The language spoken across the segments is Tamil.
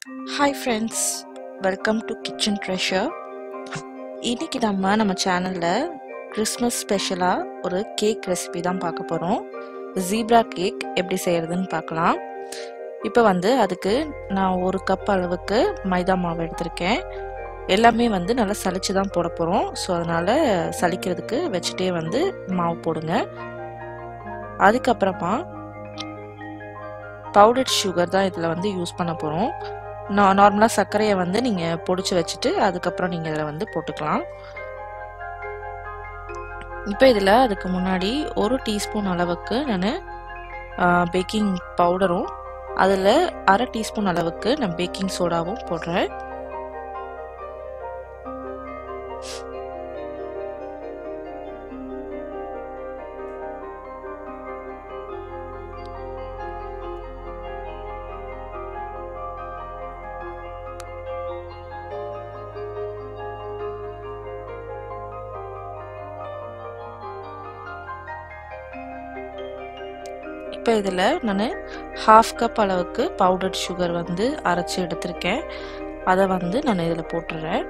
hi friends welcome to kitchen treasure இன்னைக்கு நம்ம நம்ம சேனலில் கிறிஸ்மஸ் ஸ்பெஷலாக ஒரு கேக் ரெசிபி தான் பார்க்க போகிறோம் ஜீப்ரா கேக் எப்படி செய்கிறதுன்னு பார்க்கலாம் இப்போ வந்து அதுக்கு நான் ஒரு கப் அளவுக்கு மைதா மாவு எடுத்திருக்கேன் எல்லாமே வந்து நல்லா சலிச்சு தான் போட போகிறோம் ஸோ அதனால் சலிக்கிறதுக்கு வச்சுட்டே வந்து மாவு போடுங்க அதுக்கப்புறமா பவுடர்ட் சுகர் தான் இதில் வந்து யூஸ் பண்ண போகிறோம் நான் நார்மலாக சர்க்கரையை வந்து நீங்கள் பொடிச்சு வச்சுட்டு அதுக்கப்புறம் நீங்கள் இதில் வந்து போட்டுக்கலாம் இப்போ இதில் அதுக்கு முன்னாடி ஒரு டீஸ்பூன் அளவுக்கு நான் பேக்கிங் பவுடரும் அதில் அரை டீஸ்பூன் அளவுக்கு நான் பேக்கிங் சோடாவும் போடுறேன் இப்போ இதில் நான் ஹாஃப் கப் அளவுக்கு பவுடர்ட் சுகர் வந்து அரைச்சி எடுத்திருக்கேன் அதை வந்து நான் இதில் போட்டுடுறேன்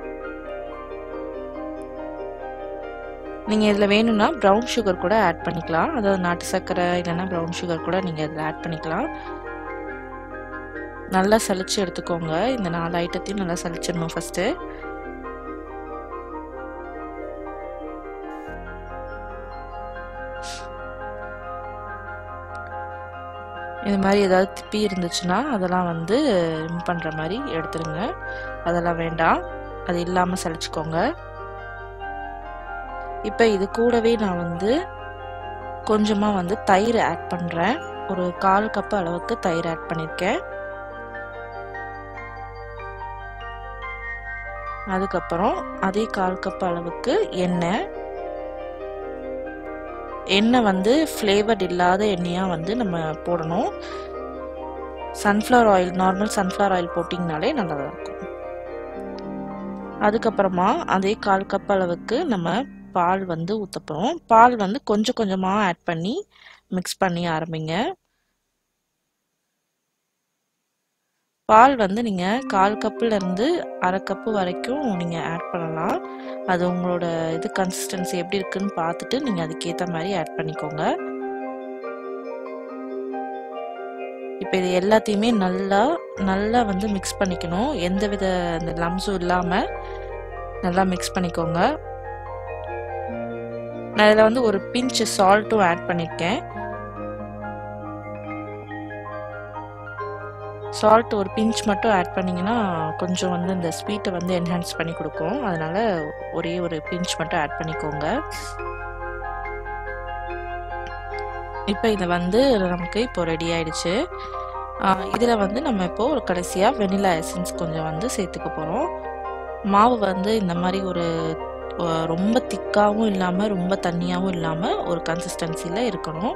நீங்கள் இதில் வேணும்னா ப்ரௌன் சுகர் கூட ஆட் பண்ணிக்கலாம் அதாவது நாட்டு சர்க்கரை இல்லைன்னா ப்ரௌன் சுகர் கூட நீங்கள் இதில் ஆட் பண்ணிக்கலாம் நல்லா சளிச்சு எடுத்துக்கோங்க இந்த நாலு ஐட்டத்தையும் நல்லா சளிச்சிடணும் ஃபஸ்ட்டு இது மாதிரி ஏதாவது திப்பி இருந்துச்சுன்னா அதெல்லாம் வந்து ரிம் பண்ணுற மாதிரி எடுத்துருங்க அதெல்லாம் வேண்டாம் அது இல்லாமல் சளிச்சுக்கோங்க இப்போ இது கூடவே நான் வந்து கொஞ்சமாக வந்து தயிர் ஆட் பண்ணுறேன் ஒரு கால் கப் அளவுக்கு தயிர் ஆட் பண்ணியிருக்கேன் அதுக்கப்புறம் அதே கால் கப் அளவுக்கு எண்ணெய் எண்ணெய் வந்து ஃப்ளேவர்ட் இல்லாத எண்ணெயாக வந்து நம்ம போடணும் sunflower oil normal sunflower oil போட்டிங்கனாலே நல்லா இருக்கும் அதுக்கப்புறமா அதே கால் கப் அளவுக்கு நம்ம பால் வந்து ஊற்றப்போகிறோம் பால் வந்து கொஞ்சம் கொஞ்சமாக ஆட் பண்ணி மிக்ஸ் பண்ணி ஆரம்பிங்க பால் வந்து நீங்கள் கால் கப்புலேருந்து அரை கப்பு வரைக்கும் நீங்கள் ஆட் பண்ணலாம் அது உங்களோட இது கன்சிஸ்டன்சி எப்படி இருக்குன்னு பார்த்துட்டு நீங்கள் அதுக்கேற்ற மாதிரி ஆட் பண்ணிக்கோங்க இப்போ இது எல்லாத்தையுமே நல்லா நல்லா வந்து மிக்ஸ் பண்ணிக்கணும் எந்த வித அந்த லம்ஸும் இல்லாமல் நல்லா மிக்ஸ் பண்ணிக்கோங்க நான் இதில் வந்து ஒரு பிஞ்சு சால்ட்டும் ஆட் பண்ணியிருக்கேன் சால்ட் ஒரு பிஞ்ச் மட்டும் ஆட் பண்ணிங்கன்னா கொஞ்சம் வந்து இந்த ஸ்வீட்டை வந்து என்ஹான்ஸ் பண்ணி கொடுக்கும் அதனால் ஒரே ஒரு பிஞ்ச் மட்டும் ஆட் பண்ணிக்கோங்க இப்போ இதை வந்து நமக்கு இப்போ ரெடி ஆயிடுச்சு இதில் வந்து நம்ம இப்போது ஒரு கடைசியாக வெனிலா எசன்ஸ் கொஞ்சம் வந்து சேர்த்துக்க போகிறோம் மாவு வந்து இந்த மாதிரி ஒரு ரொம்ப திக்காகவும் இல்லாமல் ரொம்ப தண்ணியாகவும் இல்லாமல் ஒரு கன்சிஸ்டன்சியில் இருக்கணும்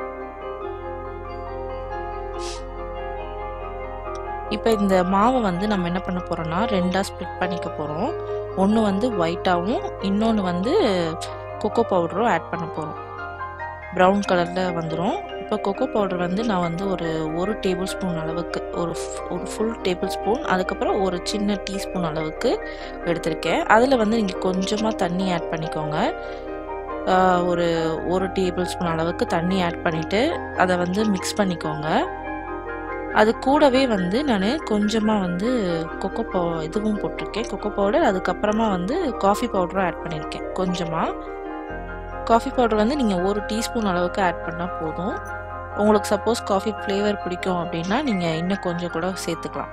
இப்போ இந்த மாவை வந்து நம்ம என்ன பண்ண போகிறோம்னா ரெண்டாக ஸ்ப்ளிட் பண்ணிக்க போகிறோம் ஒன்று வந்து ஒயிட்டாகவும் இன்னொன்று வந்து கொக்கோ பவுடரும் ஆட் பண்ண போகிறோம் ப்ரௌன் கலரில் வந்துடும் இப்போ கொக்கோ பவுடர் வந்து நான் வந்து ஒரு ஒரு டேபிள் ஸ்பூன் அளவுக்கு ஒரு ஒரு ஃபுல் டேபிள் ஸ்பூன் அதுக்கப்புறம் ஒரு சின்ன டீஸ்பூன் அளவுக்கு எடுத்திருக்கேன் அதில் வந்து நீங்கள் கொஞ்சமாக தண்ணி ஆட் பண்ணிக்கோங்க ஒரு ஒரு டேபிள் ஸ்பூன் அளவுக்கு தண்ணி ஆட் பண்ணிவிட்டு அதை வந்து மிக்ஸ் பண்ணிக்கோங்க அது கூடவே வந்து நான் கொஞ்சமாக வந்து கொக்கோ பவு இதுவும் போட்டிருக்கேன் கொக்கோ பவுடர் அதுக்கப்புறமா வந்து காஃபி பவுடரும் ஆட் பண்ணியிருக்கேன் கொஞ்சமாக காஃபி பவுடர் வந்து நீங்கள் ஒரு டீஸ்பூன் அளவுக்கு ஆட் பண்ணால் போதும் உங்களுக்கு சப்போஸ் காஃபி ஃப்ளேவர் பிடிக்கும் அப்படின்னா நீங்கள் இன்னும் கொஞ்சம் கூட சேர்த்துக்கலாம்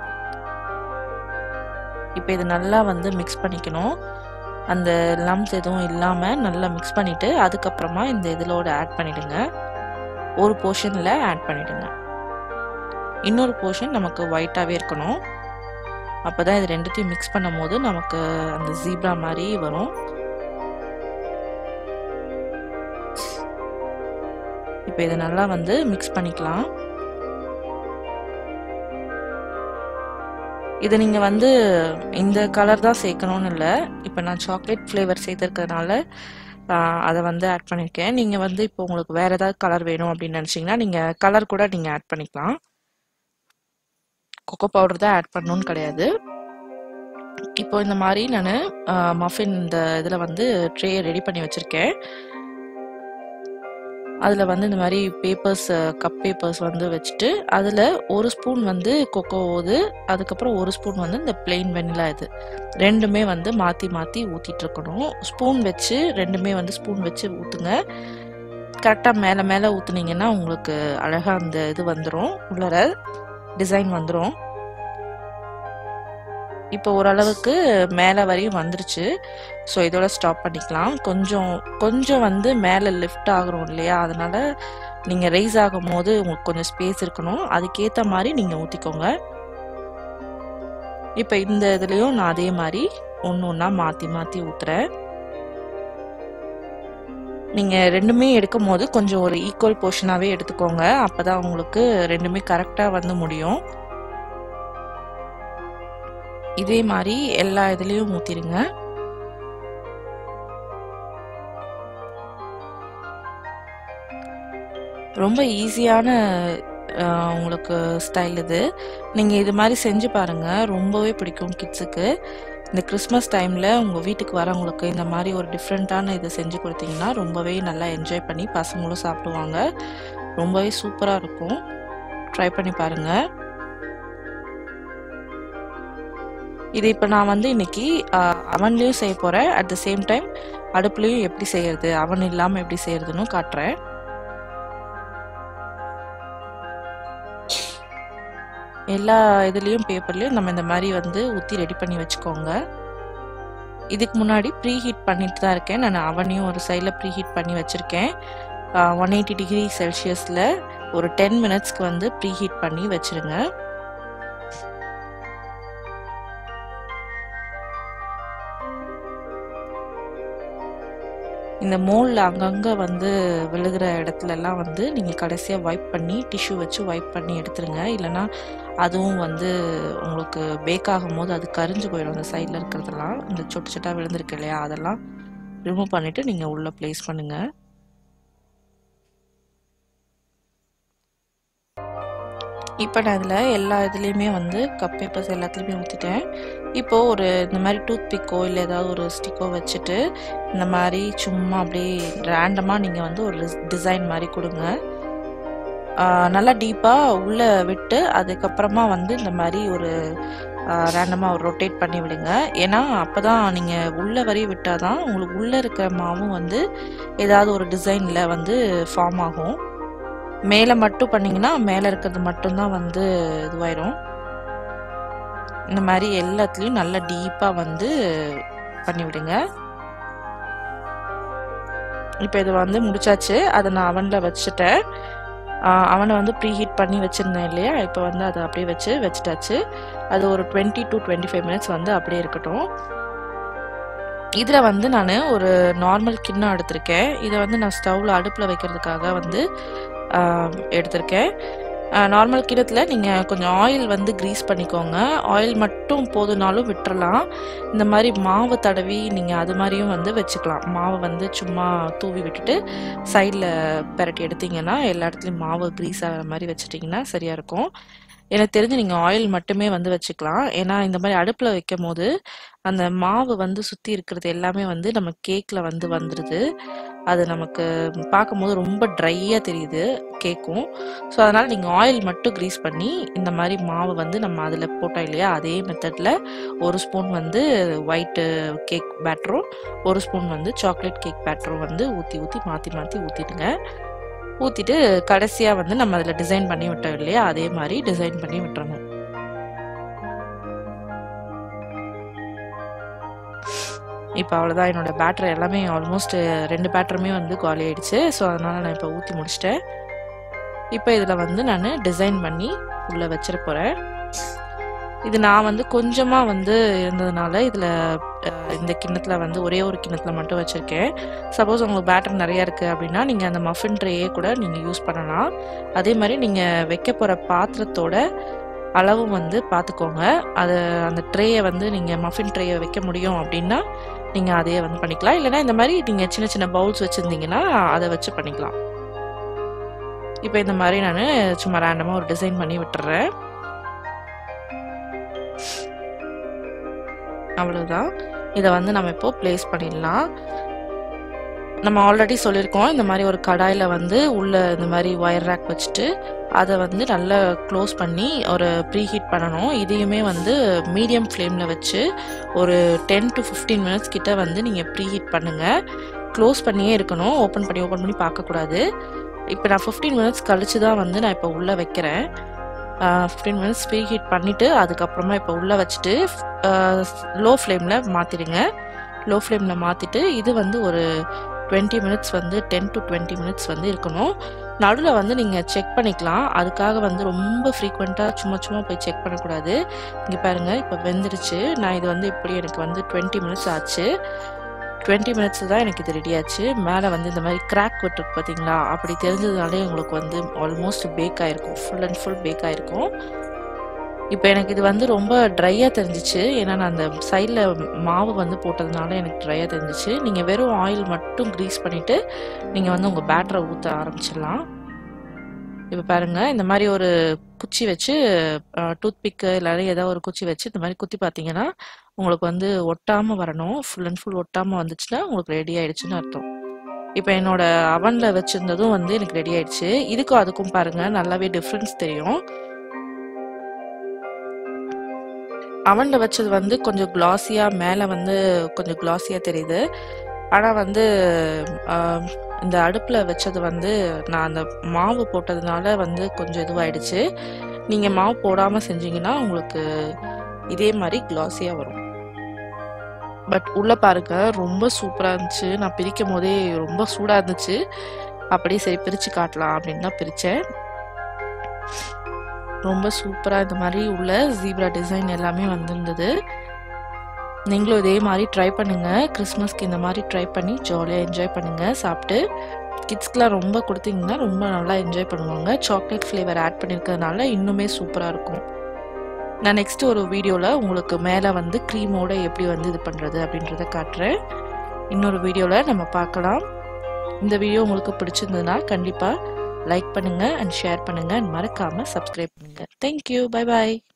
இப்போ இது நல்லா வந்து மிக்ஸ் பண்ணிக்கணும் அந்த லம்ஸ் எதுவும் இல்லாமல் நல்லா மிக்ஸ் பண்ணிவிட்டு அதுக்கப்புறமா இந்த இதிலோட ஆட் பண்ணிவிடுங்க ஒரு போர்ஷனில் ஆட் பண்ணிவிடுங்க இன்னொரு போர்ஷன் நமக்கு ஒயிட்டாகவே இருக்கணும் அப்போ தான் இது ரெண்டுத்தையும் மிக்ஸ் பண்ணும் போது நமக்கு அந்த ஜீப்ரா மாதிரி வரும் இப்போ இதை நல்லா வந்து மிக்ஸ் பண்ணிக்கலாம் இதை நீங்கள் வந்து இந்த கலர் தான் சேர்க்கணும்னு இல்லை இப்போ நான் சாக்லேட் ஃப்ளேவர் சேர்த்துருக்கிறதுனால அதை வந்து ஆட் பண்ணியிருக்கேன் நீங்கள் வந்து இப்போ உங்களுக்கு வேறு ஏதாவது கலர் வேணும் அப்படின்னு நினச்சிங்கன்னா நீங்கள் கலர் கூட நீங்கள் ஆட் பண்ணிக்கலாம் கொக்கோ பவுடர் தான் ஆட் பண்ணணும்னு கிடையாது இப்போ இந்த மாதிரி நான் மஃபின் இந்த இதில் வந்து ட்ரே ரெடி பண்ணி வச்சுருக்கேன் அதில் வந்து இந்த மாதிரி பேப்பர்ஸ் கப் பேப்பர்ஸ் வந்து வச்சுட்டு அதில் ஒரு ஸ்பூன் வந்து கொக்கோ ஓது அதுக்கப்புறம் ஒரு ஸ்பூன் வந்து இந்த பிளெயின் வெனிலா இது ரெண்டுமே வந்து மாற்றி மாற்றி ஊற்றிட்டு இருக்கணும் ஸ்பூன் வச்சு ரெண்டுமே வந்து ஸ்பூன் வச்சு ஊற்றுங்க கரெக்டாக மேலே மேலே ஊற்றுனீங்கன்னா உங்களுக்கு அழகாக அந்த இது வந்துடும் உள்ளர டிசைன் வந்துடும் இப்போ ஓரளவுக்கு மேலே வரையும் வந்துருச்சு ஸோ இதோட ஸ்டாப் பண்ணிக்கலாம் கொஞ்சம் கொஞ்சம் வந்து மேலே லிஃப்ட் ஆகுறோம் இல்லையா அதனால நீங்கள் ரைஸ் ஆகும் போது உங்களுக்கு கொஞ்சம் ஸ்பேஸ் இருக்கணும் அதுக்கேற்ற மாதிரி நீங்கள் ஊற்றிக்கோங்க இப்போ இந்த இதுலேயும் நான் அதே மாதிரி ஒன்று ஒன்றா மாற்றி மாற்றி ஊற்றுறேன் நீங்கள் ரெண்டுமே எடுக்கும் போது கொஞ்சம் ஒரு ஈக்குவல் போர்ஷனாகவே எடுத்துக்கோங்க அப்போ தான் உங்களுக்கு ரெண்டுமே கரெக்டாக வந்து முடியும் இதே மாதிரி எல்லா இதுலேயும் ஊற்றிடுங்க ரொம்ப ஈஸியான உங்களுக்கு ஸ்டைல் இது நீங்கள் இது மாதிரி செஞ்சு பாருங்கள் ரொம்பவே பிடிக்கும் கிட்ஸுக்கு இந்த கிறிஸ்மஸ் டைமில் உங்கள் வீட்டுக்கு வரவங்களுக்கு இந்த மாதிரி ஒரு டிஃப்ரெண்ட்டான இதை செஞ்சு கொடுத்தீங்கன்னா ரொம்பவே நல்லா என்ஜாய் பண்ணி பசங்களும் சாப்பிடுவாங்க ரொம்பவே சூப்பராக இருக்கும் ட்ரை பண்ணி பாருங்கள் இது இப்போ நான் வந்து இன்னைக்கு அவன்லேயும் செய்ய போகிறேன் அட் த சேம் டைம் அடுப்புலையும் எப்படி செய்யறது அவன் இல்லாமல் எப்படி செய்யறதுன்னு காட்டுறேன் எல்லா இதுலேயும் பேப்பர்லேயும் நம்ம இந்த மாதிரி வந்து ஊற்றி ரெடி பண்ணி வச்சுக்கோங்க இதுக்கு முன்னாடி ப்ரீ ஹீட் பண்ணிட்டு தான் இருக்கேன் நான் அவனையும் ஒரு சைடில் ப்ரீ ஹீட் பண்ணி வச்சுருக்கேன் ஒன் எயிட்டி டிகிரி செல்சியஸில் ஒரு டென் மினிட்ஸ்க்கு வந்து ப்ரீ ஹீட் பண்ணி வச்சுருங்க இந்த மோலில் அங்கங்கே வந்து விழுகிற இடத்துலலாம் வந்து நீங்கள் கடைசியாக வைப் பண்ணி டிஷ்யூ வச்சு வைப் பண்ணி எடுத்துருங்க இல்லைனா அதுவும் வந்து உங்களுக்கு பேக் ஆகும் போது அது கரிஞ்சு போயிடும் அந்த சைடில் இருக்கிறதெல்லாம் இந்த சொட்டு சொட்டாக விழுந்திருக்கு இல்லையா அதெல்லாம் ரிமூவ் பண்ணிவிட்டு நீங்கள் உள்ளே ப்ளேஸ் பண்ணுங்கள் இப்போ நான் இதில் எல்லா இதுலேயுமே வந்து கப் பேப்பர்ஸ் எல்லாத்துலேயுமே ஊற்றிட்டேன் இப்போது ஒரு இந்த மாதிரி டூத் பிக்கோ இல்லை ஏதாவது ஒரு ஸ்டிக்கோ வச்சுட்டு இந்த மாதிரி சும்மா அப்படியே ரேண்டமாக நீங்கள் வந்து ஒரு டிசைன் மாதிரி கொடுங்க நல்லா டீப்பாக உள்ளே விட்டு அதுக்கப்புறமா வந்து இந்த மாதிரி ஒரு ரேண்டமாக ஒரு ரொட்டேட் பண்ணி விடுங்க ஏன்னா அப்போ தான் நீங்கள் உள்ளே வரையும் விட்டால் தான் உங்களுக்கு உள்ளே இருக்கிற மாவும் வந்து ஏதாவது ஒரு டிசைனில் வந்து ஃபார்ம் ஆகும் மேலே மட்டும் பண்ணிங்கன்னா மேலே இருக்கிறது மட்டும்தான் வந்து இதுவாயிரும் இந்த மாதிரி எல்லாத்துலேயும் நல்லா டீப்பாக வந்து பண்ணிவிடுங்க இப்போ இது வந்து முடிச்சாச்சு அதை நான் அவனில் வச்சுட்டேன் அவனை வந்து ப்ரீ ஹீட் பண்ணி வச்சுருந்தேன் இல்லையா இப்போ வந்து அதை அப்படியே வச்சு வச்சுட்டாச்சு அது ஒரு twenty to twenty five minutes வந்து அப்படியே இருக்கட்டும் இதில் வந்து நான் ஒரு நார்மல் கிண்ணம் எடுத்திருக்கேன் இதை வந்து நான் ஸ்டவ்வில் அடுப்பில் வைக்கிறதுக்காக வந்து எடுத்திருக்கேன் நார்மல் கிணத்துல நீங்கள் கொஞ்சம் ஆயில் வந்து க்ரீஸ் பண்ணிக்கோங்க ஆயில் மட்டும் போதுனாலும் விட்டுறலாம் இந்த மாதிரி மாவு தடவி நீங்கள் அது மாதிரியும் வந்து வச்சுக்கலாம் மாவை வந்து சும்மா தூவி விட்டுட்டு சைடில் பெரட்டி எடுத்தீங்கன்னா எல்லா இடத்துலையும் மாவு க்ரீஸ் ஆகிற மாதிரி வச்சுட்டிங்கன்னா சரியாக இருக்கும் எனக்கு தெரிஞ்சு நீங்கள் ஆயில் மட்டுமே வந்து வச்சுக்கலாம் ஏன்னா இந்த மாதிரி அடுப்பில் வைக்கும் போது அந்த மாவு வந்து சுற்றி இருக்கிறது எல்லாமே வந்து நம்ம கேக்கில் வந்து வந்துடுது அது நமக்கு பார்க்கும்போது ரொம்ப ட்ரையாக தெரியுது கேக்கும் ஸோ அதனால் நீங்கள் ஆயில் மட்டும் க்ரீஸ் பண்ணி இந்த மாதிரி மாவு வந்து நம்ம அதில் போட்டோம் இல்லையா அதே மெத்தடில் ஒரு ஸ்பூன் வந்து ஒயிட்டு கேக் பேட்டரும் ஒரு ஸ்பூன் வந்து சாக்லேட் கேக் பேட்டரும் வந்து ஊற்றி ஊற்றி மாற்றி மாற்றி ஊற்றிடுங்க ஊற்றிட்டு கடைசியாக வந்து நம்ம அதில் டிசைன் பண்ணி விட்டோம் இல்லையா அதே மாதிரி டிசைன் பண்ணி விட்டுறணும் இப்போ அவ்வளோதான் என்னோட பேட்டர் எல்லாமே ஆல்மோஸ்ட் ரெண்டு பேட்டருமே வந்து காலி ஆயிடுச்சு ஸோ அதனால் நான் இப்போ ஊற்றி முடிச்சிட்டேன் இப்போ இதில் வந்து நான் டிசைன் பண்ணி உள்ளே வச்சிட போகிறேன் இது நான் வந்து கொஞ்சமாக வந்து இருந்ததுனால இதில் இந்த கிண்ணத்தில் வந்து ஒரே ஒரு கிண்ணத்தில் மட்டும் வச்சுருக்கேன் சப்போஸ் உங்களுக்கு பேட்டர் நிறையா இருக்குது அப்படின்னா நீங்கள் அந்த மஃபின் ட்ரேயே கூட நீங்கள் யூஸ் பண்ணலாம் அதே மாதிரி நீங்கள் வைக்க போகிற பாத்திரத்தோட அளவும் வந்து பார்த்துக்கோங்க அது அந்த ட்ரேயை வந்து நீங்கள் மஃபின் ட்ரேயை வைக்க முடியும் அப்படின்னா நீங்கள் அதையே வந்து பண்ணிக்கலாம் இல்லைனா இந்த மாதிரி நீங்கள் சின்ன சின்ன பவுல்ஸ் வச்சுருந்தீங்கன்னா அதை வச்சு பண்ணிக்கலாம் இப்போ இந்த மாதிரி நான் சும்மா ரேண்டமாக ஒரு டிசைன் பண்ணி விட்டுறேன் அவ்வளோதான் இதை வந்து நம்ம இப்போ ப்ளேஸ் பண்ணிடலாம் நம்ம ஆல்ரெடி சொல்லியிருக்கோம் இந்த மாதிரி ஒரு கடாயில் வந்து உள்ள இந்த மாதிரி ஒயர் ரேக் வச்சுட்டு அதை வந்து நல்லா க்ளோஸ் பண்ணி ஒரு ப்ரீ ஹீட் பண்ணணும் இதையுமே வந்து மீடியம் ஃப்ளேமில் வச்சு ஒரு டென் டு ஃபிஃப்டீன் மினிட்ஸ் கிட்ட வந்து நீங்கள் ப்ரீ ஹீட் பண்ணுங்கள் க்ளோஸ் பண்ணியே இருக்கணும் ஓப்பன் பண்ணி ஓப்பன் பண்ணி பார்க்கக்கூடாது இப்போ நான் ஃபிஃப்டீன் மினிட்ஸ் கழிச்சு தான் வந்து நான் இப்போ உள்ளே வைக்கிறேன் ஃபிஃப்டீன் மினிட்ஸ் ப்ரீ ஹீட் பண்ணிவிட்டு அதுக்கப்புறமா இப்போ உள்ளே வச்சுட்டு லோ ஃப்ளேமில் மாற்றிடுங்க லோ ஃப்ளேமில் மாற்றிட்டு இது வந்து ஒரு டுவெண்ட்டி மினிட்ஸ் வந்து டென் டு டுவெண்ட்டி மினிட்ஸ் வந்து இருக்கணும் நடுவில் வந்து நீங்கள் செக் பண்ணிக்கலாம் அதுக்காக வந்து ரொம்ப ஃப்ரீக்வெண்ட்டாக சும்மா சும்மா போய் செக் பண்ணக்கூடாது இங்கே பாருங்கள் இப்போ வெந்துருச்சு நான் இது வந்து இப்படி எனக்கு வந்து டுவெண்ட்டி மினிட்ஸ் ஆச்சு டுவெண்ட்டி மினிட்ஸ் தான் எனக்கு இது ரெடி ஆச்சு மேலே வந்து இந்த மாதிரி கிராக் விட்டுருக்கு பார்த்தீங்களா அப்படி தெரிஞ்சதுனாலே உங்களுக்கு வந்து ஆல்மோஸ்ட் பேக் ஆகிருக்கும் ஃபுல் அண்ட் ஃபுல் பேக் ஆகிருக்கும் இப்போ எனக்கு இது வந்து ரொம்ப ட்ரையாக தெரிஞ்சிச்சு ஏன்னா நான் அந்த சைடில் மாவு வந்து போட்டதுனால எனக்கு ட்ரையாக தெரிஞ்சிச்சு நீங்கள் வெறும் ஆயில் மட்டும் க்ரீஸ் பண்ணிவிட்டு நீங்கள் வந்து உங்கள் பேட்டரை ஊற்ற ஆரம்பிச்சிடலாம் இப்போ பாருங்கள் இந்த மாதிரி ஒரு குச்சி வச்சு டூத் பிக்கு இல்லாட்டி ஏதாவது ஒரு குச்சி வச்சு இந்த மாதிரி குத்தி பார்த்தீங்கன்னா உங்களுக்கு வந்து ஒட்டாமல் வரணும் ஃபுல் அண்ட் ஃபுல் ஒட்டாமல் வந்துச்சுன்னா உங்களுக்கு ரெடி ஆயிடுச்சுன்னு அர்த்தம் இப்போ என்னோட அவனில் வச்சுருந்ததும் வந்து எனக்கு ரெடி ஆயிடுச்சு இதுக்கும் அதுக்கும் பாருங்கள் நல்லாவே டிஃப்ரென்ஸ் தெரியும் அவனில் வச்சது வந்து கொஞ்சம் கிளாஸியாக மேலே வந்து கொஞ்சம் கிளாஸியாக தெரியுது ஆனால் வந்து இந்த அடுப்பில் வச்சது வந்து நான் அந்த மாவு போட்டதுனால வந்து கொஞ்சம் இதுவாயிடுச்சு நீங்கள் மாவு போடாமல் செஞ்சீங்கன்னா உங்களுக்கு இதே மாதிரி கிளாஸியாக வரும் பட் உள்ளே பாருங்க ரொம்ப சூப்பராக இருந்துச்சு நான் பிரிக்கும் போதே ரொம்ப சூடாக இருந்துச்சு அப்படியே சரி பிரித்து காட்டலாம் அப்படின்னு தான் பிரித்தேன் ரொம்ப சூப்பராக இந்த மாதிரி உள்ள ஜீப்ரா டிசைன் எல்லாமே வந்திருந்தது நீங்களும் இதே மாதிரி ட்ரை பண்ணுங்கள் கிறிஸ்மஸ்க்கு இந்த மாதிரி ட்ரை பண்ணி ஜாலியாக என்ஜாய் பண்ணுங்கள் சாப்பிட்டு கிட்ஸ்க்கெலாம் ரொம்ப கொடுத்தீங்கன்னா ரொம்ப நல்லா என்ஜாய் பண்ணுவாங்க சாக்லேட் ஃப்ளேவர் ஆட் பண்ணியிருக்கிறதுனால இன்னுமே சூப்பராக இருக்கும் நான் நெக்ஸ்ட் ஒரு வீடியோவில் உங்களுக்கு மேலே வந்து க்ரீமோட எப்படி வந்து இது பண்ணுறது அப்படின்றத காட்டுறேன் இன்னொரு வீடியோவில் நம்ம பார்க்கலாம் இந்த வீடியோ உங்களுக்கு பிடிச்சிருந்ததுன்னா கண்டிப்பாக லைக் பண்ணுங்கள் அண்ட் ஷேர் பண்ணுங்கள் அண்ட் மறக்காமல் சப்ஸ்கிரைப் பண்ணுங்கள் தேங்க்யூ பை பாய்